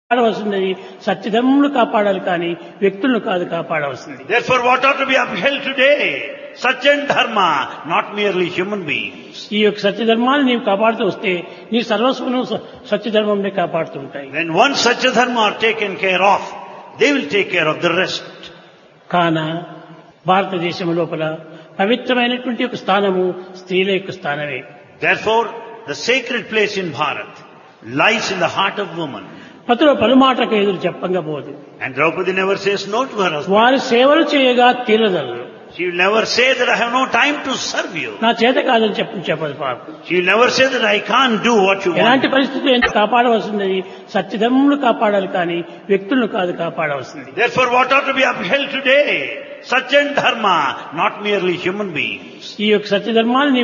కాపాడవలసినది సత్యధర్మములు కాపాడాలి కానీ వ్యక్తులను కాదు కాపాడవలసింది Therefore, what ought to be upheld today? Satya and Dharma, not merely human beings. ఈ యొక్క సత్యధర్మాన్ని నీవు కాపాడుతూ వస్తే నీ సర్వస్వను స- సత్యధర్మంనే కాపాడుతూ ఉంటాయి When once Satya Dharma are taken care of, they will take care of the rest. కాన భారతదేశం లోపల పవిత్రమైనటువంటి ఒక స్థానము స్త్రీల యొక్క స్థానమే Therefore, the sacred place in Bharat lies in the heart of woman. పతుల పలుమాటకు ఎదురు చెప్పంగా పోదు And Draupadi never says no to her husband. వారి సేవలు చేయగా తీరదలు She will never say that I have no time to serve you. నా చేత కాదని చెప్పు చెప్పదు పాపం She will never say that I can't do what you ఎలాంటి want. పరిస్థితులు ఎంత కాపాడవలసినది సత్యధర్మములు కాపాడాలి కానీ వ్యక్తులను కాదు కాపాడవలసింది Therefore, what ought to be upheld today? Satya and Dharma, not merely human beings. ఈ యొక్క సత్యధర్మాన్ని